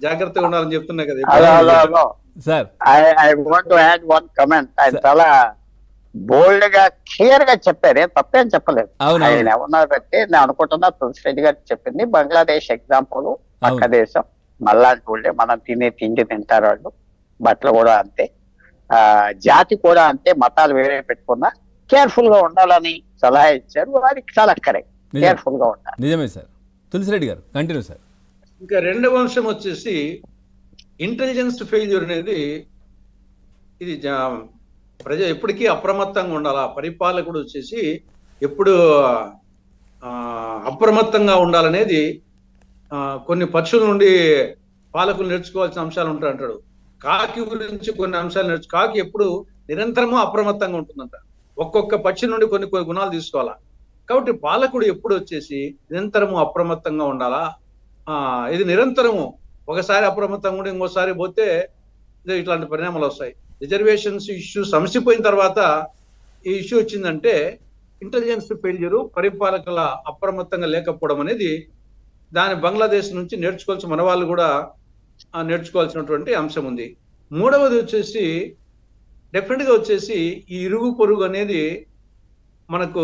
జాగ్రత్తగా ఉండాలని చెప్తున్నా కదా hello hello hello sir I I want to add one comment ఆయన చాలా బోల్డ్ గా క్లియర్ గా చెప్పారు ఏం తప్పేం చెప్పలేదు అవును, అవును. ఆయన ఏమన్నారు బట్టి నేను అనుకుంటున్నా తులసిరెడ్డి గారు చెప్పింది బంగ్లాదేశ్ ఎగ్జాంపుల్ పక్క అవును. దేశం మళ్ళాంటి వాళ్ళే మనం తినే తిండి తింటారు వాళ్ళు బట్టలు కూడా అంతే ఆ జాతి కూడా అంతే మతాలు వేరే పెట్టుకున్నా కేర్ఫుల్ గా ఉండాలని సలహా ఇచ్చారు అది చాలా కరెక్ట్ నిజం. కేర్ఫుల్ గా ఉండాలి నిజమే సార్ తులసిరెడ్డి గారు కంటిన్యూ సార్ ఇంకా రెండవ అంశం వచ్చేసి ఇంటెలిజెన్స్ ఫెయిల్యూర్ అనేది ఇది జా- ప్రజ ఎప్పటికీ అప్రమత్తంగా ఉండాలా పరిపాలకుడు వచ్చేసి ఎప్పుడు ఆ, అప్రమత్తంగా ఉండాలనేది ఆ, కొన్ని పక్షుల నుండి పాలకులు నేర్చుకోవాల్సిన అంశాలు ఉంటాయి అంటాడు కాకి గురించి కొన్ని అంశాలు నేర్చు కాకి ఎప్పుడు నిరంతరము అప్రమత్తంగా ఉంటుందంట ఒక్కొక్క పక్షి నుండి కొన్ని కొన్ని గుణాలు తీసుకోవాలా కాబట్టి పాలకుడు ఎప్పుడు వచ్చేసి నిరంతరము అప్రమత్తంగా ఉండాలా ఆ ఇది నిరంతరము ఒకసారి అప్రమత్తంగా ఉండి ఇంకోసారి పోతే ఇదే ఇట్లాంటి పరిణామాలు వస్తాయి రిజర్వేషన్స్ ఇష్యూ సమసిపోయిన తర్వాత ఈ ఇష్యూ వచ్చిందంటే ఇంటెలిజెన్స్ ఫెయిల్యూరు పరిపాలకుల అప్రమత్తంగా లేకపోవడం అనేది దాని బంగ్లాదేశ్ నుంచి నేర్చుకోవాల్సిన మన వాళ్ళు కూడా ఆ, నేర్చుకోవాల్సినటువంటి అంశం ఉంది మూడవది వచ్చేసి డెఫినెట్ గా వచ్చేసి ఈ ఇరుగు పొరుగు అనేది మనకు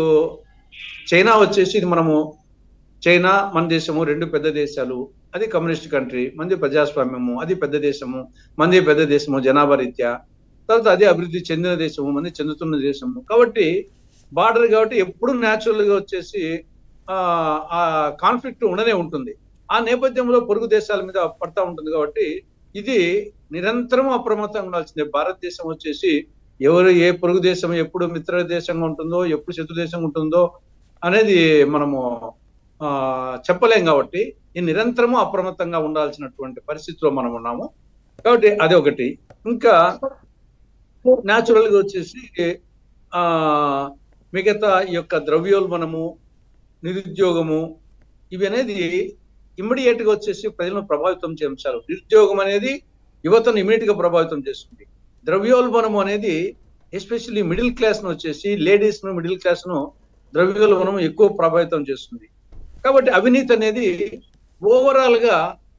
చైనా వచ్చేసి ఇది మనము చైనా మన దేశము రెండు పెద్ద దేశాలు అది కమ్యూనిస్ట్ కంట్రీ మంది ప్రజాస్వామ్యము అది పెద్ద దేశము మంది పెద్ద దేశము జనాభా రీత్యా తర్వాత అదే అభివృద్ధి చెందిన దేశము మంది చెందుతున్న దేశము కాబట్టి బార్డర్ కాబట్టి ఎప్పుడు న్యాచురల్ గా వచ్చేసి ఆ ఆ కాన్ఫ్లిక్ట్ ఉండనే ఉంటుంది ఆ నేపథ్యంలో పొరుగు దేశాల మీద పడతా ఉంటుంది కాబట్టి ఇది నిరంతరం అప్రమత్తంగా ఉండాల్సిందే భారతదేశం వచ్చేసి ఎవరు ఏ పొరుగు దేశం ఎప్పుడు మిత్ర దేశంగా ఉంటుందో ఎప్పుడు శత్రు దేశంగా ఉంటుందో అనేది మనము ఆ చెప్పలేం కాబట్టి ఈ నిరంతరము అప్రమత్తంగా ఉండాల్సినటువంటి పరిస్థితిలో మనం ఉన్నాము కాబట్టి అదే ఒకటి ఇంకా న్యాచురల్ గా వచ్చేసి ఆ మిగతా ఈ యొక్క ద్రవ్యోల్బణము నిరుద్యోగము ఇవి అనేది ఇమ్మీడియట్ గా వచ్చేసి ప్రజలను ప్రభావితం చేయ అంశాలు నిరుద్యోగం అనేది యువతను ఇమీడియట్ గా ప్రభావితం చేస్తుంది ద్రవ్యోల్బణం అనేది ఎస్పెషల్లీ మిడిల్ క్లాస్ ను వచ్చేసి లేడీస్ ను మిడిల్ క్లాస్ ను ద్రవ్యోల్బణం ఎక్కువ ప్రభావితం చేస్తుంది కాబట్టి అవినీతి అనేది ఓవరాల్ గా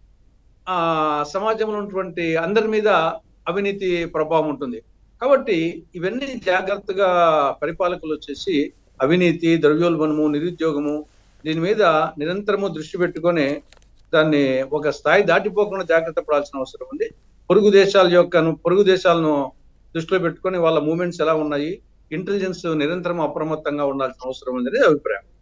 ఆ సమాజంలో ఉన్నటువంటి అందరి మీద అవినీతి ప్రభావం ఉంటుంది కాబట్టి ఇవన్నీ జాగ్రత్తగా పరిపాలకులు వచ్చేసి అవినీతి ద్రవ్యోల్బణము నిరుద్యోగము దీని మీద నిరంతరము దృష్టి పెట్టుకొని దాన్ని ఒక స్థాయి దాటిపోకుండా జాగ్రత్త పడాల్సిన అవసరం ఉంది పొరుగు దేశాల యొక్క పొరుగు దేశాలను దృష్టిలో పెట్టుకొని వాళ్ళ మూమెంట్స్ ఎలా ఉన్నాయి ఇంటెలిజెన్స్ నిరంతరం అప్రమత్తంగా ఉండాల్సిన అవసరం ఉంది అనేది అభిప్రాయం